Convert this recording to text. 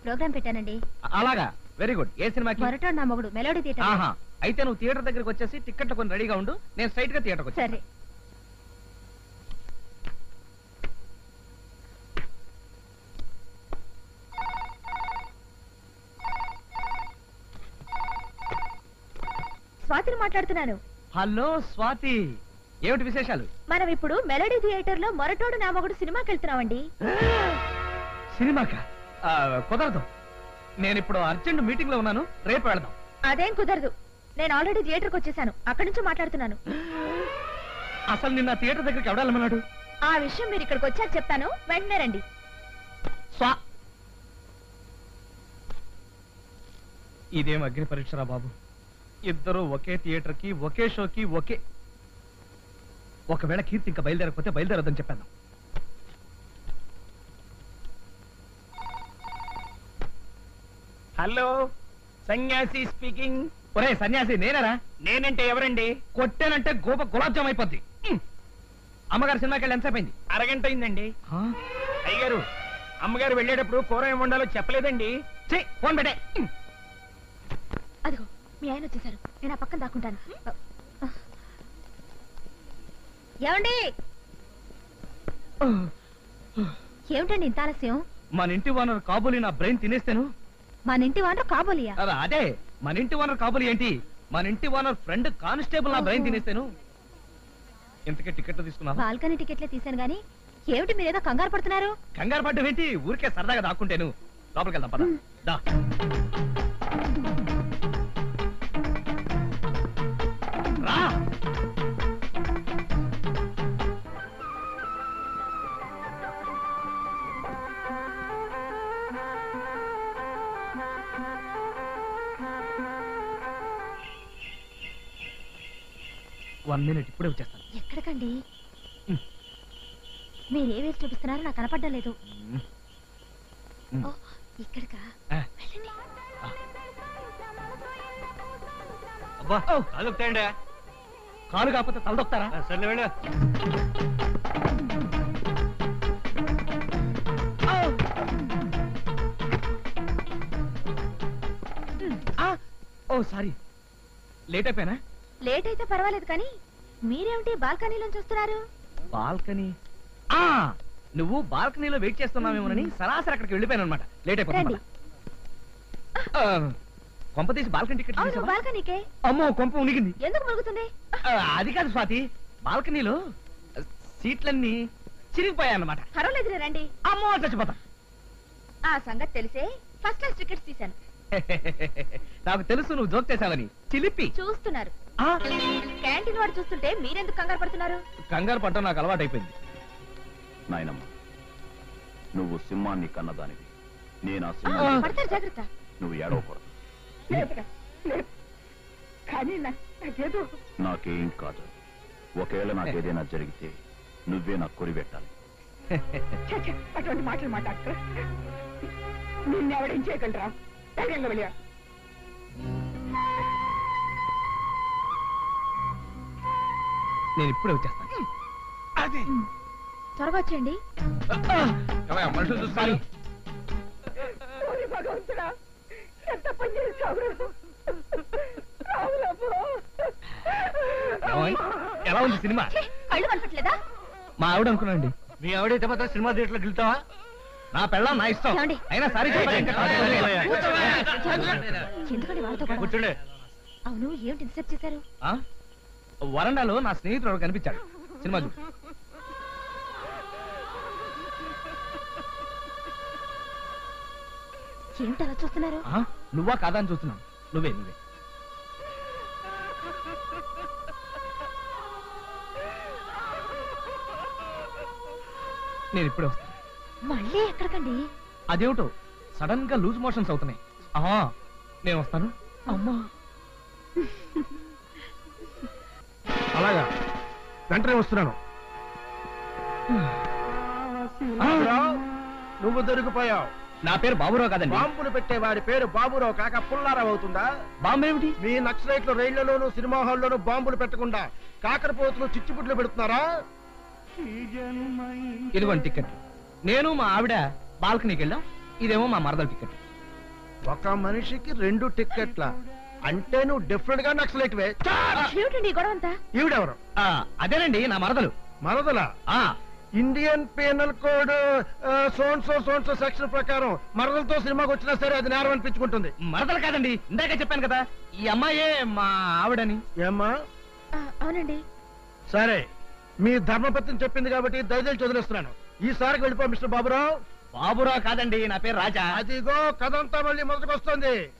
Programme పెట్టానండి అలాగా very good ఏ సినిమాకి మొరటోడు నా మొగుడు మెలోడీ థియేటర్ ఆహా అయితే నువ్వు థియేటర్ దగ్గరికి వచ్చేసి టికెట్లు కొన్ని రెడీగా ఉండు నేను స్ట్రైట్ గా థియేటర్కి వచ్చా సరే స్వాతిని మాట్లాడుతున్నాను హలో స్వాతి ఏమిటి విశేషాలు మనం ఇప్పుడు మెలోడీ థియేటర్ లో మొరటోడు నా మొగుడు సినిమాకి వెళ్తున్నామండి సినిమాకా ఆ, కుదరదు నేను ఇప్పుడు అర్జెంట్ మీటింగ్ లో ఉన్నాను రేపు వెళదాం అదేం కుదరదు నేను ఆల్రెడీ థియేటర్కి వచ్చేసాను అక్కడి నుంచి మాట్లాడుతున్నాను అసలు నిన్న థియేటర్ దగ్గరికి ఎవడాలన్నాడు ఆ విషయం మీరు ఇక్కడికి వచ్చాక చెప్తాను వెంటనే రండి స్వా ఇదేం అగ్ని పరీక్షరా బాబు ఇద్దరు ఒకే థియేటర్ కి ఒకే షోకి ఒకే ఒకవేళ కీర్తి ఇంకా బయలుదేరకపోతే బయలుదేరదని చెప్పాను హలో సన్యాసి స్పీకింగ్ ఒరే సన్యాసి నేనేరా నేనంటే ఎవరండి కొట్టానంటే గోప గులాబ్ జామ్ అయిపోద్ది ఉమ్. అమ్మగారి సినిమాకి వెళ్ళి ఎంతసేపు అయింది అరగంట అయిందండి అయ్యగారు అమ్మగారు వెళ్ళేటప్పుడు కూర ఏమి వండాలో చెప్పలేదండి ఛీ, ఫోన్ పెట్టే ఉమ్. అదిగో మీ ఆయన వచ్చేసారు నేను ఆ పక్కన దాక్కుంటాను ఏమండి ఏమిటండి ఇంత ఆలస్యం మన ఇంటి ఓనర్ కాబోలి నా బ్రెయిన్ తినేస్తాను మన ఇంటి వానరు కాబోలియా అదే, అదే మన ఇంటి ఓనర్ కాబోలి ఏంటి మన ఇంటి ఓనర్ ఫ్రెండ్ కానిస్టేబుల్ నా బ్రెయిన్ ఓహో. తినేస్తాను ఇంతకే టికెట్ తీసుకున్నావా బాల్కనీ టికెట్లే తీశాను గానీ ఏమిటి మీరేదో కంగారు పడుతున్నారు కంగారు పడ్డం ఏంటి ఊరికే సరదాగా దాక్కుంటాను లోపలికి వెళ్దాం పద దా రా వన్ మినిట్ ఇప్పుడే వచ్చేస్తాను ఎక్కడికండి ఉమ్. మీరు ఏ వేసి చూపిస్తున్నారో నాకు కనపడడం లేదు ఉమ్. ఉమ్. ఓ ఇక్కడికా ఆ. వెళ్ళండి అబ్బా అదొకటండి కాలు కాకపోతే తలదొక్తారా సర్లే వెళ్ళు ఆ! ఓ సారీ లేట్ అయిపోయానా లేట్ అయితే పర్వాలేదు కానీ మీరేమిటి బాల్కనీలోంచి వస్తున్నారు బాల్కనీ ఆ నువ్వు బాల్కనీలో వెయిట్ చేస్తున్నావేమోనని సరాసరి అక్కడికి వెళ్ళిపోయాను అనమాట లేట్ రండి అయిపోయింది కొంప తీసి బాల్కనీ టికెట్ అవును తీసావా? బాల్కనీకే అమ్మో కొంప ఉనిగింది ఎందుకు మురుగుతుంది ఆ, అది కాదు స్వాతి బాల్కనీలో సీట్లన్నీ చిరిగిపోయాయన్నమాట పర్వాలేదు రండి అమ్మో చచ్చిపోతా ఆ సంగతి తెలిసే ఫస్ట్ క్లాస్ టికెట్స్ తీశాను నాకు తెలుసు నువ్వు జోక్ చేసావని చిలిపి చూస్తున్నారు ఆ, క్యాంటీన్ వాడు చూస్తుంటే మీరెందుకు కంగారు పడుతున్నారు కంగారు పట్టడం నాకు అలవాటు అయిపోయింది నాయనమ్మ నువ్వు సింహాన్ని కన్నదానివి నేను ఆ ఆ, సింహాన్ని పడతారు జాగ్రత్త నువ్వు ఏడవకూడదు కానీ నా- నాకేదో నాకేం కాదు ఒకవేళ నాకేదైనా జరిగితే నువ్వే నాకు కొరిపెట్టాలి ఛ, ఛ, అటువంటి మాటలు మాట్లాడతా నిన్నెవడేం చేయగలరా ధైర్యంగా వెళ్ళా నేను ఇప్పుడే వచ్చేస్తాను అది త్వరగా వచ్చేయండి మనుషులు చూస్తాను ఓరి భగవంతుడా ఎంత పని చేశావు ఎలా ఉంది సినిమా ఛీ, కళ్ళు కనపట్లేదా మా ఆవిడ అనుకున్నాండి మీ ఆవిడైతే మాత్రం సినిమా థియేటర్లోకి వెళ్తావా నా పెళ్ళం నా ఇష్టం ఏమండి? అయినా సారీ చెప్పాలి ఇంకా కాదు. ఎందుకండి వాళ్ళతో గొడవ? కూర్చోండి అవును ఏమిటి ఇంతసేపు చేశారు ఆ? వరండాలో నా స్నేహితుడు ఒకడు కనిపించాడు సినిమా చూడు ఏమిటి అలా చూస్తున్నారు ఆ? నువ్వా కాదా అని చూస్తున్నాను నువ్వే నువ్వే నేను ఇప్పుడే వస్తాను మళ్ళీ ఎక్కడికండి అదేమిటో సడన్ గా లూజ్ మోషన్స్ అవుతున్నాయి ఆహా నేను వస్తాను అమ్మా అలాగా వెంటనే వస్తున్నాను నువ్వు దొరికిపోయావు నా పేరు బాబురావు కాదండి బాంబులు పెట్టేవాడి పేరు బాబురావు కాక పుల్లారావు అవుతుందా బాంబు ఏమిటి మీ నక్సలైట్లు రైళ్లలోను సినిమా హాల్లోనూ బాంబులు పెట్టకుండా కాకరపోతులు చిచ్చుపుట్లు పెడుతున్నారా ఇదిగోండి టికెట్ నేను మా ఆవిడ బాల్కనీకి వెళ్ళాం ఇదేమో మా మరదల టికెట్ ఒక మనిషికి రెండు టిక్కెట్ల అంటే నువ్వు డిఫరెంట్ గా నక్సలైట్వే ఏమిటండి ఈ గొడవ అంతా ఈవిడెవరు ఆ, అదేనండి నా మరదలు మరదల ఆ Indian penal code so and so so and so section ప్రకారం మరదలతో సినిమాకి వచ్చినా సరే అది నేరం అనిపించుకుంటుంది మరదలు కాదండి ఇందాక చెప్పాను కదా ఈ అమ్మాయే మా ఆవిడని ఏమ్మా ఆ, అవునండి సరే మీ ధర్మపత్ని చెప్పింది కాబట్టి దయచేసి చదివిస్తున్నాను ఈసారికి వెళ్ళిపో మిస్టర్ బాబురావు బాబురావు కాదండి నా పేరు రాజా అదిగో కథంతా మళ్ళీ మొదటికొస్తుంది